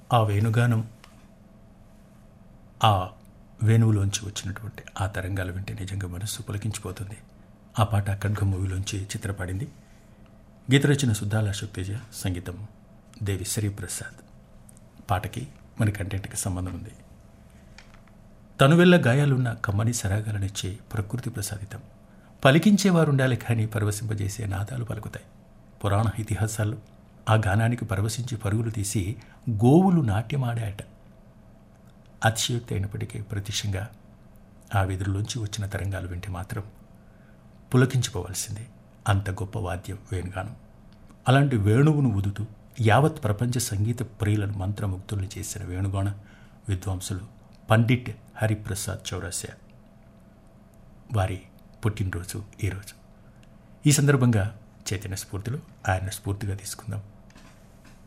ఆ వేణుగానం ఆ వేణువులోంచి వచ్చినటువంటి ఆ తరంగాలు వింటే నిజంగా మనస్సు పులకించిపోతుంది ఆ పాట ఖడ్గ మూవీలోంచి చిత్రపడింది గీత రచన సుద్దాల శక్తిజ సంగీతం దేవి శ్రీప్రసాద్ పాటకి మన కంటెంట్కి సంబంధం ఉంది తనువెల్ల గాయాలున్న కమ్మని సరాగాలనిచ్చే ప్రకృతి ప్రసాదితం పలికించేవారు ఉండాలి కానీ పరవశింపజేసే నాదాలు పలుకుతాయి పురాణ ఇతిహాసాల్లో ఆ గానానికి పరవశించి పరుగులు తీసి గోవులు నాట్యమాడాయట అతిశయోక్తి అయినప్పటికీ ప్రత్యక్షంగా ఆ వెదురులోంచి వచ్చిన తరంగాలు వింటే మాత్రం పులకించిపోవాల్సిందే అంత గొప్ప వాద్యం వేణుగానం అలాంటి వేణువును ఊదుతూ యావత్ ప్రపంచ సంగీత ప్రియులను మంత్రముగ్ధుల్ని చేసిన వేణుగాన విద్వాంసులు పండిట్ హరిప్రసాద్ చౌరాస్య వారి పుట్టినరోజు ఈరోజు ఈ సందర్భంగా చైతన్య స్ఫూర్తిలో ఆయన స్ఫూర్తిగా తీసుకుందాం